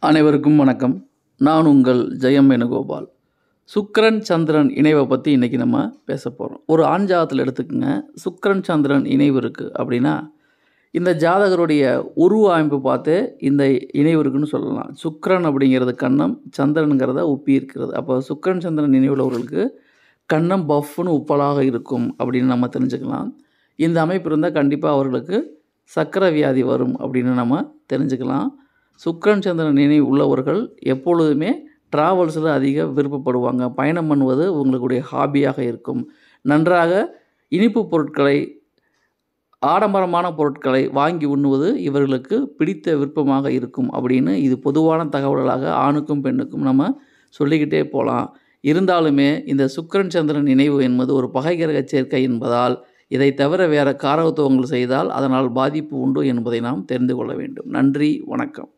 அனைவருக்கும் வணக்கம் நான் உங்கள் ஜெயம் வேணுகோபால் சுக்கிரன் சந்திரன் இணைவை பற்றி இன்றைக்கி நம்ம பேச போகிறோம் ஒரு ஆண் ஜாதகத்தில் எடுத்துக்கோங்க சுக்கிரன் சந்திரன் இணைவு இருக்குது அப்படின்னா இந்த ஜாதகருடைய உருவ அமைப்பு பார்த்து இந்த இணைவு இருக்குன்னு சொல்லலாம் சுக்கிரன் அப்படிங்கிறது கன்னம் சந்திரனுங்கிறத உப்பி இருக்கிறது அப்போ சுக்கிரன் சந்திரன் நினைவுள்ளவர்களுக்கு கன்னம் பஃப்னு உப்பலாக இருக்கும் அப்படின்னு நம்ம தெரிஞ்சுக்கலாம் இந்த அமைப்பு இருந்தால் கண்டிப்பாக அவர்களுக்கு சக்கரை வியாதி வரும் அப்படின்னு நம்ம தெரிஞ்சுக்கலாம் சுக்கிரன் சந்திரன் நினைவு உள்ளவர்கள் எப்பொழுதுமே ட்ராவல்ஸில் அதிக விருப்பப்படுவாங்க பயணம் பண்ணுவது உங்களுடைய ஹாபியாக இருக்கும் நன்றாக இனிப்பு பொருட்களை ஆடம்பரமான பொருட்களை வாங்கி உண்ணுவது இவர்களுக்கு பிடித்த விருப்பமாக இருக்கும் அப்படின்னு இது பொதுவான தகவல்களாக ஆணுக்கும் பெண்ணுக்கும் நம்ம சொல்லிக்கிட்டே போகலாம் இருந்தாலுமே இந்த சுக்கிரன் சந்திரன் நினைவு என்பது ஒரு பகைகிரக சேர்க்கை என்பதால் இதை தவிர வேறு காரகத்துவங்கள் செய்தால் அதனால் பாதிப்பு உண்டு என்பதை நாம் தெரிந்து கொள்ள வேண்டும் நன்றி வணக்கம்